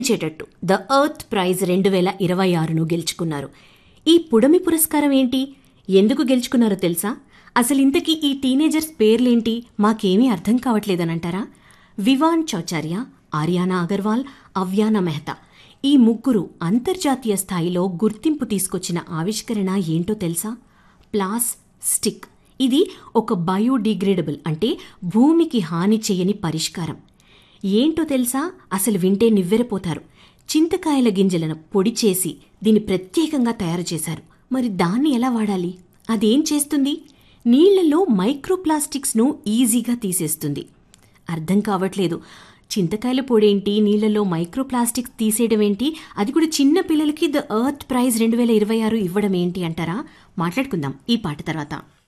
చేటట్టు the earth praise రెండు వేల ఇరవై ఆరును గెలుచుకున్నారు ఈ పుడమి పురస్కారం ఏంటి ఎందుకు గెలుచుకున్నారో తెలుసా అసలు ఇంతకీ ఈ టీనేజర్స్ పేర్లేంటి మాకేమీ అర్థం కావట్లేదనంటారా వివాన్ చౌచార్య ఆర్యానా అగర్వాల్ అవ్యానా మెహతా ఈ ముగ్గురు అంతర్జాతీయ స్థాయిలో గుర్తింపు తీసుకొచ్చిన ఆవిష్కరణ ఏంటో తెలుసా ప్లాస్ స్టిక్ ఇది ఒక బయోడిగ్రేడబుల్ అంటే భూమికి హాని చేయని పరిష్కారం ఏంటో తెలుసా అసలు వింటే నివ్వెరపోతారు చింతకాయల గింజలను పొడి చేసి దీన్ని ప్రత్యేకంగా తయారు చేశారు మరి దాన్ని ఎలా వాడాలి అదేం చేస్తుంది నీళ్లలో మైక్రోప్లాస్టిక్స్ను ఈజీగా తీసేస్తుంది అర్థం కావట్లేదు చింతకాయల పొడేంటి నీళ్లలో మైక్రోప్లాస్టిక్స్ తీసేయడం ఏంటి అది కూడా చిన్న పిల్లలకి ద ఎర్త్ ప్రైజ్ రెండు వేల ఇరవై ఆరు ఇవ్వడం ఏంటి అంటారా మాట్లాడుకుందాం ఈ పాట తర్వాత